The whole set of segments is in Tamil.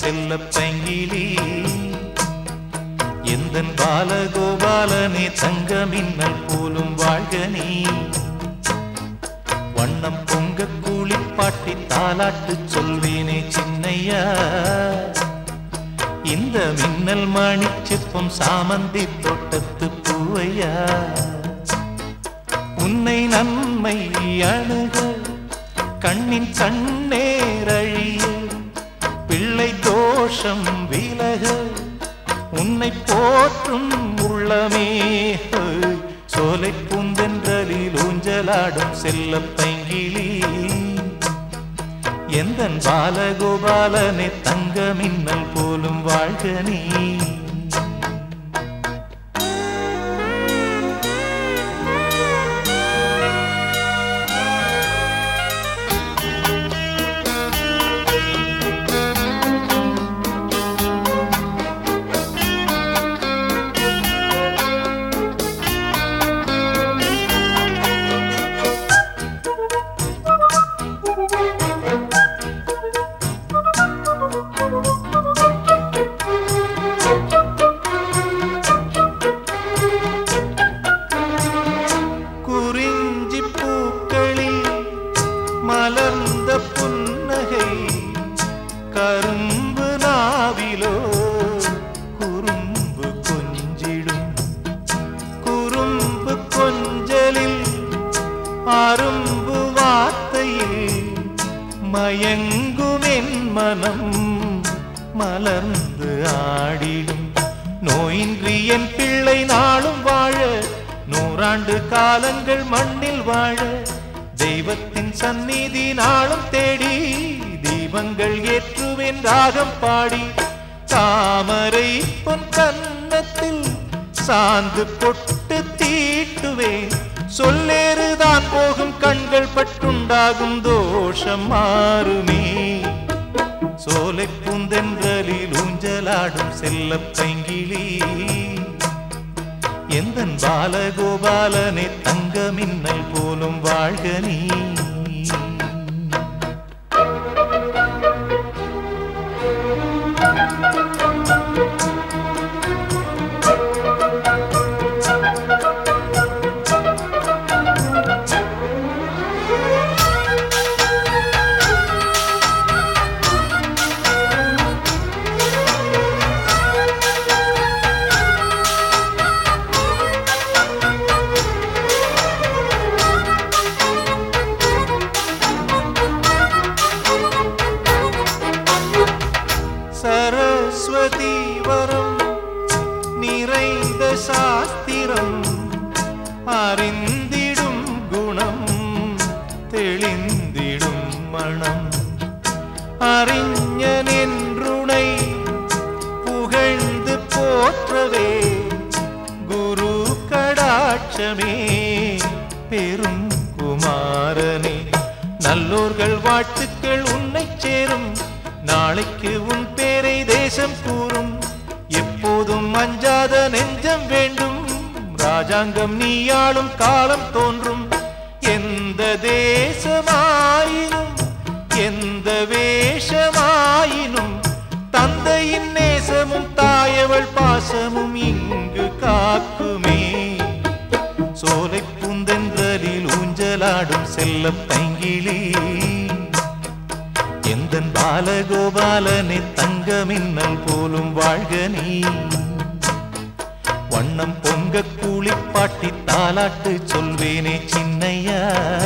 செல்ல பங்கிலி எந்தன் பாலகோபாலனே தங்க மின்னல் போலும் வாழ்க நீ வண்ணம் பொங்க கூலிப்பாட்டி தாலாட்டு சொல்வேனே சின்னையா இந்த மின்னல் மாணிச்சிப்பம் சாமந்தி தோட்டத்து பூவையா உன்னை நன்மை அணுக கண்ணின் கண்ணேரழிய பிள்ளை தோஷம் விலக உன்னை போற்றும் உள்ளமே சோலை பூந்தென்றலில் ஊஞ்சலாடும் செல்ல பைங்கிலி எந்தன் பாலகோபாலனே தங்க மின்னல் போலும் வாழ்க நீ குறிஞ்சி பூக்களில் மலர்ந்த புன்னகை கரும்பு நாவிலோ குறும்பு கொஞ்சிடும் குறும்பு கொஞ்சலில் அரும்பு வார்த்தையில் மயங்கும் என் மனம் மலர்ந்து ஆடிடும் நோயின்றி என் பிள்ளை நாளும் வாழ நூறாண்டு காலங்கள் மண்ணில் வாழ தெய்வத்தின் சந்நிதி நாளும் தேடி தீபங்கள் ஏற்றுவேன் ராகம் பாடி தாமரை பொன் கன்னத்தில் சாந்து பொட்டு தீட்டுவேன் சொல்லேறுதான் போகும் கண்கள் பட்டுண்டாகும் தோஷம் மாறுமே சோலை பூந்தென்றலில் ஊஞ்சலாடும் செல்ல பைங்கிலி எந்தன் பாலகோபாலனே தங்க மின்னல் போலும் வாழ்க நீ சரஸ்வதி வரம் நிறைந்த சாஸ்திரம் அறிந்திடும் குணம் தெளிந்திடும் மனம் அறிஞன் என்றுனை புகழ்ந்து போற்றவே குரு கடாட்சமே பெரும் குமாரனே நல்லோர்கள் வாழ்த்துக்கள் உன்னை சேரும் நாளைக்கு உன் பேரை தேசம் கூறும் எப்போதும் அஞ்சாத நெஞ்சம் வேண்டும் ராஜாங்கம் நீயாளும் காலம் தோன்றும் எந்த தேசமாயினும் எந்த வேஷமாயினும் தந்தையின் நேசமும் தாயவள் பாசமும் இங்கு காக்குமே சோலை பூந்தென்றலில் ஊஞ்சலாடும் செல்ல பைங்கிலி எந்தன் பாலகோபாலனே தங்க மின்னல் போலும் வாழ்க நீ வண்ணம் பொங்க கூலிப்பாட்டி தாலாட்டு சொல்வேனே சின்னையா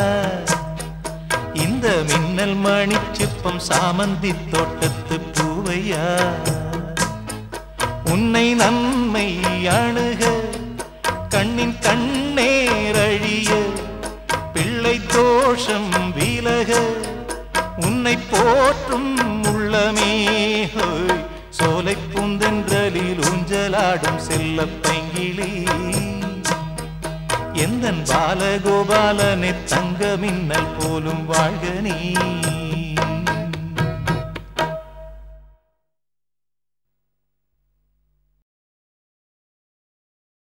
இந்த மின்னல் மணி சிப்பம் சாமந்தி தோட்டத்து பூவையா உன்னை நன்மை அணுக கண்ணின் கண்ணேரழிய பிள்ளை தோஷம் விலக உன்னை போற்றும் உள்ளமே ஹோய் சோலை பூந்தென்றலில் ஊஞ்சலாடும் செல்ல பைங்கிலி எந்தன் பாலகோபாலனே தங்க மின்னல் போலும் வாழ்க நீ